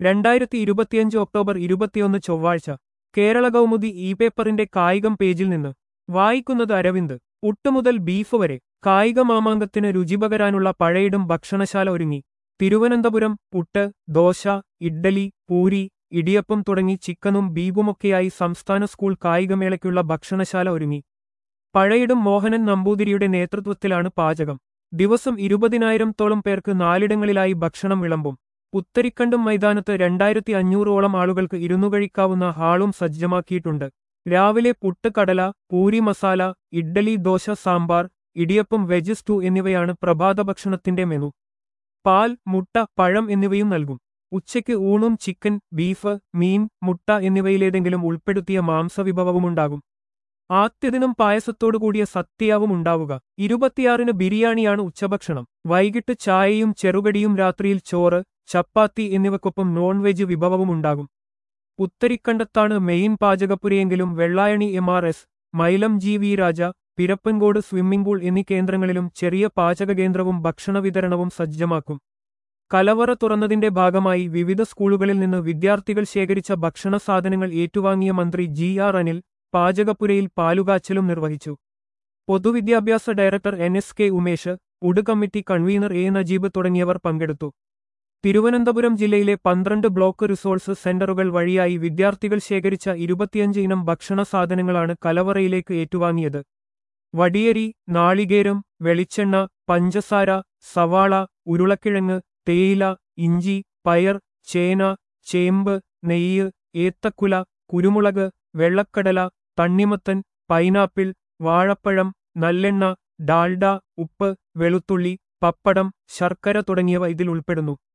രണ്ടായിരത്തി ഇരുപത്തിയഞ്ച് ഒക്ടോബർ ഇരുപത്തിയൊന്ന് ചൊവ്വാഴ്ച കേരള കൗമുദി ഇ പേപ്പറിന്റെ കായികം പേജിൽ നിന്ന് വായിക്കുന്നത് അരവിന്ദ് പുട്ടുമുതൽ ബീഫ് വരെ കായിക മാമാങ്കത്തിന് രുചിപകരാനുള്ള പഴയിടും ഭക്ഷണശാല ഒരുങ്ങി തിരുവനന്തപുരം പുട്ട് ദോശ ഇഡ്ഡലി പൂരി ഇടിയപ്പം തുടങ്ങി ചിക്കനും ബീഫുമൊക്കെയായി സംസ്ഥാന സ്കൂൾ കായികമേളയ്ക്കുള്ള ഭക്ഷണശാല ഒരുങ്ങി പഴയിടും മോഹനൻ നമ്പൂതിരിയുടെ നേതൃത്വത്തിലാണ് പാചകം ദിവസം ഇരുപതിനായിരത്തോളം പേർക്ക് നാലിടങ്ങളിലായി ഭക്ഷണം വിളമ്പും പുത്തരിക്കണ്ടം മൈതാനത്ത് രണ്ടായിരത്തി അഞ്ഞൂറോളം ആളുകൾക്ക് ഇരുന്നു കഴിക്കാവുന്ന ഹാളും സജ്ജമാക്കിയിട്ടുണ്ട് രാവിലെ പുട്ട് കടല പൂരി മസാല ഇഡ്ഡലി ദോശ സാമ്പാർ ഇടിയപ്പം വെജ് സ്റ്റൂ എന്നിവയാണ് പ്രഭാത ഭക്ഷണത്തിന്റെ മെനു പാൽ മുട്ട പഴം എന്നിവയും നൽകും ഉച്ചയ്ക്ക് ഊണും ചിക്കൻ ബീഫ് മീൻ മുട്ട എന്നിവയിലേതെങ്കിലും ഉൾപ്പെടുത്തിയ മാംസവിഭവവുമുണ്ടാകും ആദ്യദിനം പായസത്തോടുകൂടിയ സത്യയാവും ഉണ്ടാവുക ഇരുപത്തിയാറിന് ബിരിയാണിയാണ് ഉച്ചഭക്ഷണം വൈകിട്ട് ചായയും ചെറുകടിയും രാത്രിയിൽ ചോറ് ചപ്പാത്തി എന്നിവയ്ക്കൊപ്പം നോൺ വെജ് വിഭവവുമുണ്ടാകും പുത്തരിക്കണ്ടത്താണ് മെയിൻ പാചകപ്പുരയെങ്കിലും Vellayani M R S Mylam G V Raja Pirappancode swimming pool എന്നീ കേന്ദ്രങ്ങളിലും ചെറിയ പാചക കേന്ദ്രവും ഭക്ഷണ വിതരണവും സജ്ജമാക്കും കലവറ തുറന്നതിന്റെ ഭാഗമായി വിവിധ സ്കൂളുകളിൽ നിന്ന് വിദ്യാർത്ഥികൾ ശേഖരിച്ച ഭക്ഷണ സാധനങ്ങൾ ഏറ്റുവാങ്ങിയ മന്ത്രി ജി ആർ അനിൽ പാചകപ്പുരയിൽ പാലുകാച്ചലും നിർവഹിച്ചു പൊതുവിദ്യാഭ്യാസ director N S K Umesh food committee convener A Najeeb തുടങ്ങിയവർ പങ്കെടുത്തു തിരുവനന്തപുരം ജില്ലയിലെ പന്ത്രണ്ട് ബ്ലോക്ക് റിസോഴ്സ് സെന്ററുകൾ വഴിയായി വിദ്യാർത്ഥികൾ ശേഖരിച്ച ഇരുപത്തിയഞ്ച് ഇനം ഭക്ഷണ സാധനങ്ങളാണ് കലവറയിലേക്ക് ഏറ്റുവാങ്ങിയത് വടിയരി നാളികേരം വെളിച്ചെണ്ണ പഞ്ചസാര സവാള ഉരുളക്കിഴങ്ങ് തേയില ഇഞ്ചി പയർ ചേന ചേമ്പ് നെയ്യ് ഏത്തക്കുല കുരുമുളക് വെള്ളക്കടല തണ്ണിമത്തൻ പൈനാപ്പിൾ വാഴപ്പഴം നല്ലെണ്ണ ഡാൽഡ ഉപ്പ് വെളുത്തുള്ളി പപ്പടം ശർക്കര തുടങ്ങിയവ ഇതിൽ ഉൾപ്പെടുന്നു